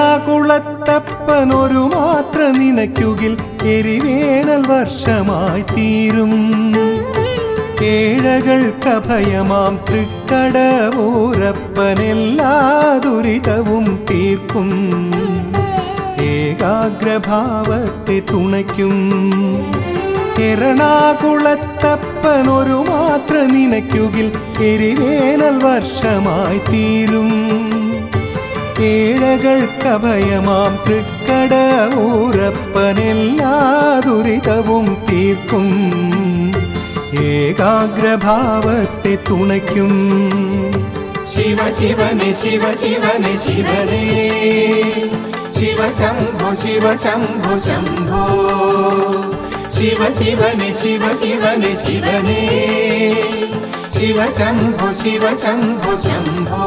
എറണാകുളത്തപ്പനൊരു മാത്ര നിനയ്ക്കുകിൽ എരിവേനൽ വർഷമായി തീരും ഏഴകൾക്കഭയമാം തൃക്കടവൂരപ്പനെല്ലാ ദുരിതവും തീർക്കും ഏകാഗ്രഭാവത്തെ തുണയ്ക്കും എറണാകുളത്തപ്പനൊരു മാത്ര നിനയ്ക്കുകിൽ എരിവേനൽ വർഷമായി തീരും ഏഴകൾക്കഭയമാം തൃക്കട ഊരപ്പനെല്ലാ ദുരിതവും തീർക്കും ഏകാഗ്രഭാവത്തെ തുണയ്ക്കും ശിവ ശിവനെ ശിവ ശിവനെ ശിവനേ ശിവ ശംഭോ ശിവ ശംഭോ ശംഭോ ശിവ ശിവനെ ശിവ ശിവനെ ശിവനേ ശിവ ശംഭോ ശിവ ശംഭോ ശംഭോ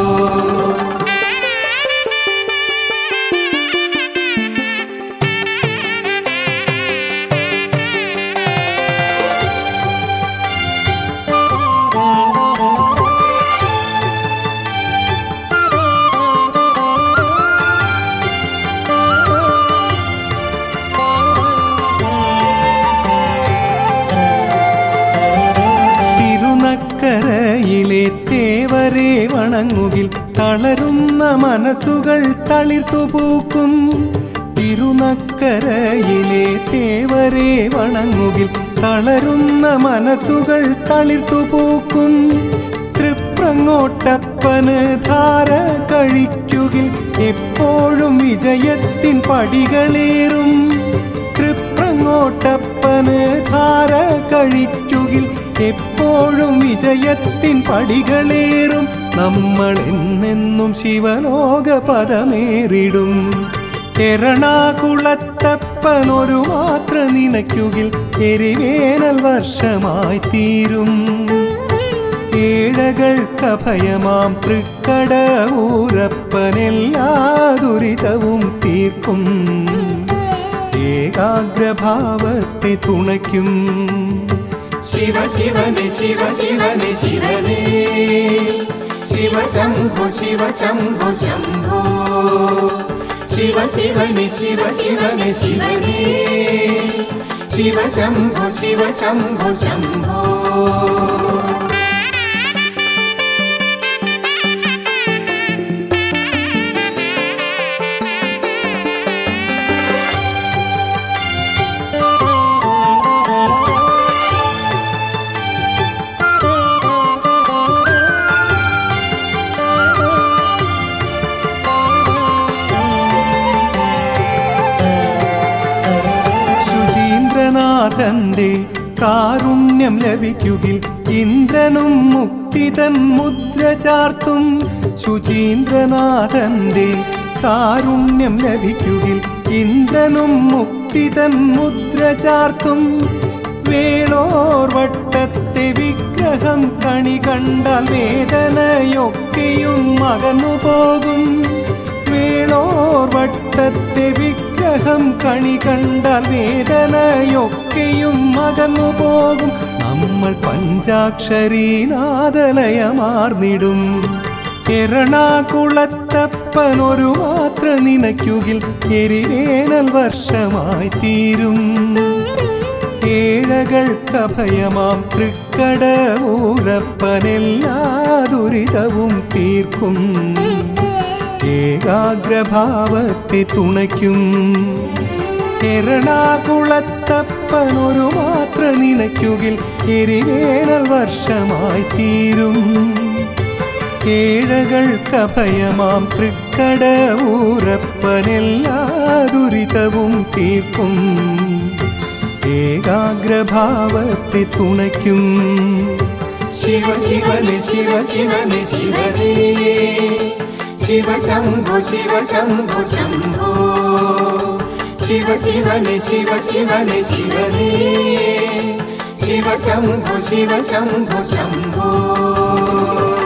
തിരുനക്കരയിലെ തേവരെ വണങ്ങുകിൽ തളരുന്ന മനസ്സുകൾ തളിർത്തു പൂക്കും തിരുനക്കരയിലെ തേവരെ വണങ്ങുകിൽ തളരുന്ന മനസ്സുകൾ തളിർത്തു പൂക്കും തൃപ്രങ്ങോട്ടപ്പന് ധാര കഴിക്കുകിൽ എപ്പോഴും വിജയത്തിൻ പടികളേറും തൃപ്രങ്ങോട്ടപ്പന് ധാര കഴിക്കുകിൽ എപ്പോഴും വിജയത്തിൻ പടികളേറും നമ്മൾ എന്നെന്നും ശിവലോക പദമേറിടും എറണാകുളത്തപ്പനൊരു മാത്ര നിനയ്ക്കുകിൽ എരിവേനൽ വർഷമായി തീരും ഏഴകൾക്കഭയമാം തൃക്കട ഊരപ്പനെല്ലാ ദുരിതവും തീർക്കും ഏകാഗ്രഭാവത്തെ തുണയ്ക്കും ശിവ ശിവനെ ശിവ ശിവനെ ശിവനേ ശിവ ശംഭോ ശിവ ശംഭോ ശംഭോ ശിവ ശിവനെ ശിവ ശിവനെ ശിവനേ ശിവ ശംഭോ ശിവ ശംഭോ ശംഭോ ശുചീന്ദ്രനാഥന്റെ കാരുണ്യം ലഭിക്കുകിൽ ഇന്ദ്രനും മുക്തിതൻ മുദ്ര ചാർത്തും ശുചീന്ദ്രനാഥന്റെ കാരുണ്യം ലഭിക്കുകിൽ ഇന്ദ്രനും മുക്തിതൻ മുദ്ര ചാർത്തും വേളോർ വട്ടത്തെ വിഗ്രഹം കണി കണ്ടാൽ വേദനയൊക്കെയും അകന്നു പോകും വേളോർ വട്ടത്തെ വിഗ്രഹം കണി കണ്ടാൽ വേദനയൊക്കെയും അകന്നു പോകും നമ്മൾ പഞ്ചാക്ഷരീനാദലയമാർന്നിടും എറണാകുളത്തപ്പനൊരു മാത്ര നിനയ്ക്കുകിൽ എരിവേനൽ വർഷമായി തീരും ഏഴകൾക്കഭയമാം തൃക്കട ഊരപ്പനെല്ലാ ദുരിതവും തീർക്കും ഏകാഗ്രഭാവത്തെ തുണയ്ക്കും എറണാകുളത്തപ്പനൊരു മാത്ര നിനയ്ക്കുകിൽ എരിവേനൽ വർഷമായി തീരും ഏഴകൾക്കഭയമാം തൃക്കട ഊരപ്പനെല്ലാ ദുരിതവും തീർക്കും ഏകാഗ്രഭാവത്തെ തുണയ്ക്കും ശിവ ശിവനെ ശിവ ശിവനെ ശിവനേ ശിവ ശംഭോ ശിവ ശംഭോ ശംഭോ ശിവ ശിവനെ ശിവ ശിവനെ ശിവനേ ശിവ ശംഭോ ശിവ ശംഭോ ശംഭോ